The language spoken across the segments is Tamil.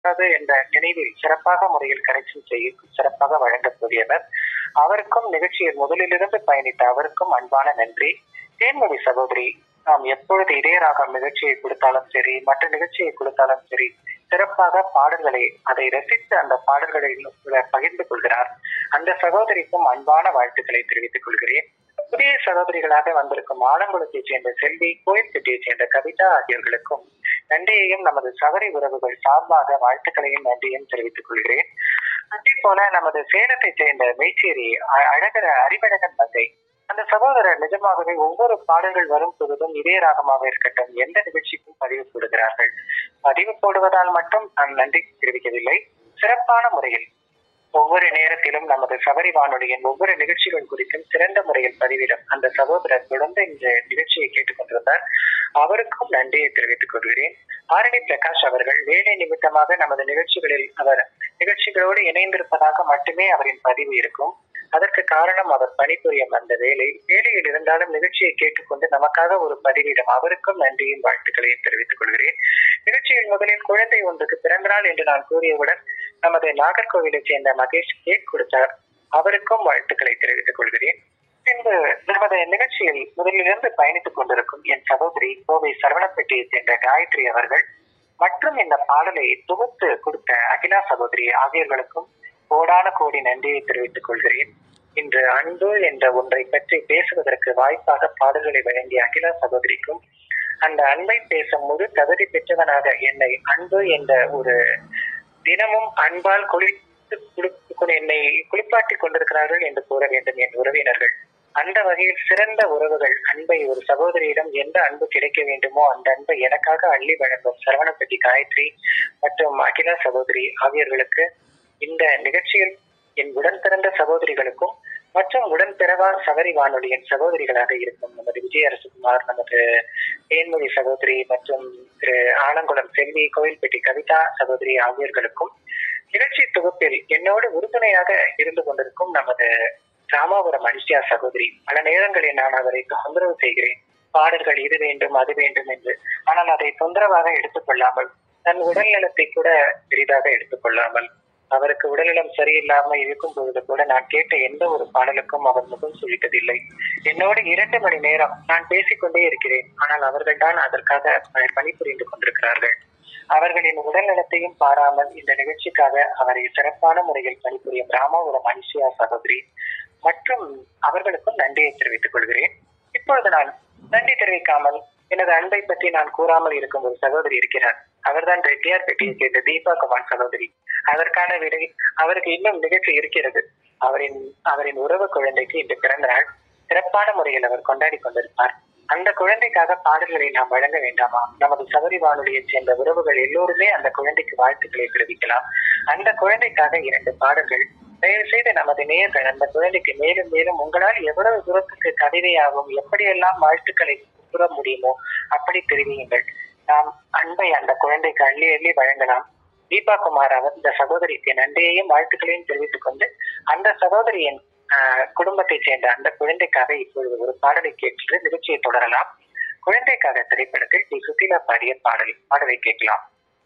அது என்ற நினைவில் சிறப்பாக முறையில் கரெக்ஷன் செய்ய சிறப்பாக வழங்கக்கூடியவர் அவருக்கும் நிகழ்ச்சியில் முதலிலிருந்து பயணித்த அவருக்கும் அன்பான நன்றி தேன்மொழி சகோதரி நாம் எப்பொழுது இதயராகம் நிகழ்ச்சியை கொடுத்தாலும் சரி மற்ற நிகழ்ச்சியை கொடுத்தாலும் சரி சிறப்பாக பாடல்களை அதை ரசித்து அந்த பாடல்களை பகிர்ந்து கொள்கிறார் அந்த சகோதரிக்கும் அன்பான வாழ்த்துக்களை தெரிவித்துக் கொள்கிறேன் புதிய சகோதரிகளாக வந்திருக்கும் ஆலங்குளத்தைச் சேர்ந்த செல்வி கோயில்பட்டியைச் சேர்ந்த கவிதா ஆகியோர்களுக்கும் நன்றியையும் நமது சகரி உறவுகள் சார்பாக வாழ்த்துக்களையும் நன்றியும் தெரிவித்துக் கொள்கிறேன் அதே போல நமது சேலத்தைச் சேர்ந்த மெய்ச்சேரி அ- அழகர அறிவழகன் மங்கை அந்த சகோதரர் நிஜமாகவே ஒவ்வொரு பாடல்கள் வரும் பொழுதும் இதய ராகமாக இருக்கட்டும் எந்த நிகழ்ச்சிக்கும் பதிவு போடுகிறார்கள் பதிவு போடுவதால் மட்டும் நான் நன்றி தெரிவிக்கவில்லை சிறப்பான முறையில் ஒவ்வொரு நேரத்திலும் நமது சபரி வானொலியின் ஒவ்வொரு நிகழ்ச்சிகள் குறித்தும் சிறந்த முறையில் பதிவிடும் அந்த சகோதரர் தொடர்ந்து இந்த நிகழ்ச்சியை கேட்டுக்கொண்டிருந்தார் அவருக்கும் நன்றியை தெரிவித்துக் கொள்கிறேன் ஆரணி பிரகாஷ் அவர்கள் வேலை நிமித்தமாக நமது நிகழ்ச்சிகளில் அவர் நிகழ்ச்சிகளோடு இணைந்திருப்பதாக மட்டுமே அவரின் பதிவு இருக்கும் அதற்கு காரணம் அவர் பணிபுரியும் அந்த வேலை வேலையில் இருந்தாலும் நிகழ்ச்சியை கேட்டுக்கொண்டு நமக்காக ஒரு பதிவிடும் அவருக்கும் நன்றியும் வாழ்த்துக்களையும் தெரிவித்துக் கொள்கிறேன் நிகழ்ச்சியில் முதலில் குழந்தை ஒன்றுக்கு பிறந்த நாள் என்று நான் கூறியவுடன் நமது நாகர்கோவிலைச் சேர்ந்த மகேஷ் கேக் கொடுத்தார் அவருக்கும் வாழ்த்துக்களை தெரிவித்துக் கொள்கிறேன் பின்பு நமது நிகழ்ச்சியில் முதலிலிருந்து பயணித்துக் கொண்டிருக்கும் என் சகோதரி கோவை சரவணப்பட்டியைச் சேர்ந்த காயத்ரி அவர்கள் மற்றும் இந்த பாடலை தொகுத்து கொடுத்த அகிலா சகோதரி ஆகியோர்களுக்கும் கோடான கோடி நன்றியை தெரிவித்துக் கொள்கிறேன் இன்று அன்பு என்ற ஒன்றை பற்றி பேசுவதற்கு வாய்ப்பாக பாடல்களை வழங்கிய அகிலா சகோதரிக்கும் அந்த அன்பை பேசும் முழு தகுதி பெற்றவனாக என்னை அன்பு என்ற ஒரு தினமும் அன்பால் குளித்து குளி- என்னை குளிப்பாட்டி கொண்டிருக்கிறார்கள் என்று கூற வேண்டும் என் உறவினர்கள் அந்த வகையில் சிறந்த உறவுகள் அன்பை ஒரு சகோதரியிடம் எந்த அன்பு கிடைக்க வேண்டுமோ அந்த அன்பை எனக்காக அள்ளி வழங்கும் சரவணப்பட்டி காயத்ரி மற்றும் அகிலா சகோதரி ஆகியோர்களுக்கு இந்த நிகழ்ச்சியில் என் உடன் பிறந்த சகோதரிகளுக்கும் மற்றும் உடன் பிறவா சகரி வானொலியின் சகோதரிகளாக இருக்கும் நமது விஜய் அரசுகுமார் நமது தேன்மொழி சகோதரி மற்றும் திரு ஆலங்குளம் செல்வி கோயில்பட்டி கவிதா சகோதரி ஆகியோர்களுக்கும் நிகழ்ச்சி தொகுப்பில் என்னோடு உறுதுணையாக இருந்து கொண்டிருக்கும் நமது ராமாபுரம் அனிஷியா சகோதரி பல நேரங்களில் நான் அவரை தொந்தரவு செய்கிறேன் பாடல்கள் இது வேண்டும் அது வேண்டும் என்று ஆனால் அதை தொந்தரவாக எடுத்துக்கொள்ளாமல் தன் உடல் நலத்தை கூட பெரிதாக எடுத்துக்கொள்ளாமல் அவருக்கு உடல்நலம் சரியில்லாமல் இருக்கும் பொழுது கூட நான் கேட்ட எந்த ஒரு பாடலுக்கும் அவர் முகம் சுழித்ததில்லை என்னோடு இரண்டு மணி நேரம் நான் பேசிக்கொண்டே இருக்கிறேன் ஆனால் அவர்கள்தான் அதற்காக ப- பணிபுரிந்து கொண்டிருக்கிறார்கள் அவர்களின் உடல் நலத்தையும் பாராமல் இந்த நிகழ்ச்சிக்காக அவரை சிறப்பான முறையில் பணிபுரியும் ராமாபுரம் அனிஷியா சகோதரி மற்றும் அவர்களுக்கும் நன்றியை தெரிவித்துக் கொள்கிறேன் இப்பொழுது நான் நன்றி தெரிவிக்காமல் எனது அன்பை பற்றி நான் கூறாமல் இருக்கும் ஒரு சகோதரி இருக்கிறார் அவர்தான் ரெட்டியார் பெட்டியை சேர்ந்த தீபா குமார் சகோதரி அதற்கான விடை அவருக்கு இன்னும் நிகழ்ச்சி இருக்கிறது அவரின் அவரின் உறவு குழந்தைக்கு இன்று பிறந்த நாள் சிறப்பான முறையில் அவர் கொண்டாடி கொண்டிருப்பார் அந்த குழந்தைக்காக பாடல்களை நாம் வழங்க வேண்டாமா நமது சபரி வானொலியைச் சேர்ந்த உறவுகள் எல்லோருமே அந்த குழந்தைக்கு வாழ்த்துக்களை தெரிவிக்கலாம் அந்த குழந்தைக்காக இரண்டு பாடல்கள் தயவு செய்து நமது நேர்கள் அந்த குழந்தைக்கு மேலும் மேலும் உங்களால் எவ்வளவு தூரத்துக்கு கவிதையாகும் எப்படியெல்லாம் வாழ்த்துக்களை கூற முடியுமோ அப்படி தெரிவியுங்கள் நாம் அன்பை அந்த குழந்தைக்கு அள்ளி அள்ளி வழங்கலாம் தீபா குமார் அவர் இந்த சகோதரிக்கு நன்றியையும் வாழ்த்துக்களையும் தெரிவித்துக் கொண்டு அந்த சகோதரியின் ஆஹ், குடும்பத்தைச் சேர்ந்த அந்த குழந்தைக்காக இப்பொழுது ஒரு பாடலை கேட்டு நிகழ்ச்சியை தொடரலாம் குழந்தைக்காக திரைப்படத்தில் டி சுசீலா பாடிய பாடல் பாடலை கேட்கலாம்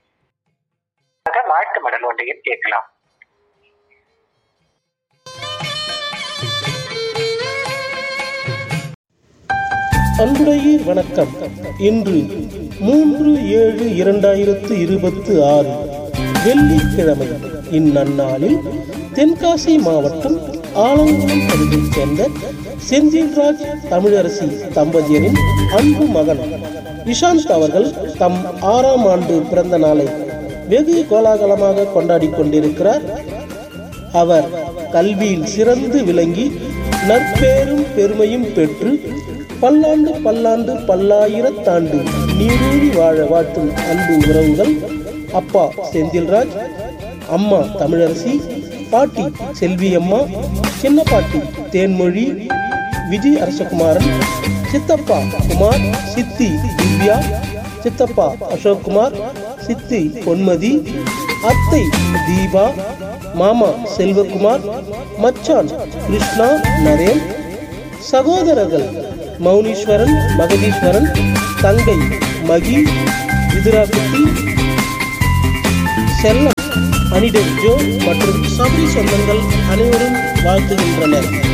ஆக வாழ்த்து மடல் ஒன்றையும் கேட்கலாம் அன்புடைய வணக்கம் இன்று மூன்று ஏழு இரண்டாயிரத்து இருபத்து ஆறு வெள்ளிக்கிழமை இந்நன்னாளில் தென்காசி மாவட்டம் ஆலங்குளம் பகுதியைச் சேர்ந்த செந்தில்ராஜ் தமிழரசி தம்பதியரின் அன்பு மகன் இஷாந்த் அவர்கள் தம் ஆறாம் ஆண்டு பிறந்த நாளை வெகு கோலாகலமாக கொண்டாடி கொண்டிருக்கிறார் அவர் கல்வியில் சிறந்து விளங்கி நற்பேரும் பெருமையும் பெற்று பல்லாண்டு பல்லாண்டு பல்லாயிரத்தாண்டு நீரூழி வாழ வாழ்த்தும் அன்பு உறவுகள் அப்பா செந்தில்ராஜ் அம்மா தமிழரசி பாட்டி செல்வி அம்மா சின்ன பாட்டி தேன்மொழி விஜய் அரசகுமாரன் சித்தப்பா குமார் சித்தி திவ்யா சித்தப்பா அசோக்குமார் சித்தி பொன்மதி அத்தை தீபா மாமா செல்வகுமார் மச்சான் கிருஷ்ணா நரேன் சகோதரர்கள் மௌனீஸ்வரன் மகதீஸ்வரன் தங்கை மகி விதுராக்குட்டி செல்லம் அனிடர் ஜோ மற்றும் சபரி சொந்தங்கள் அனைவரும் வாழ்த்துகின்றனர்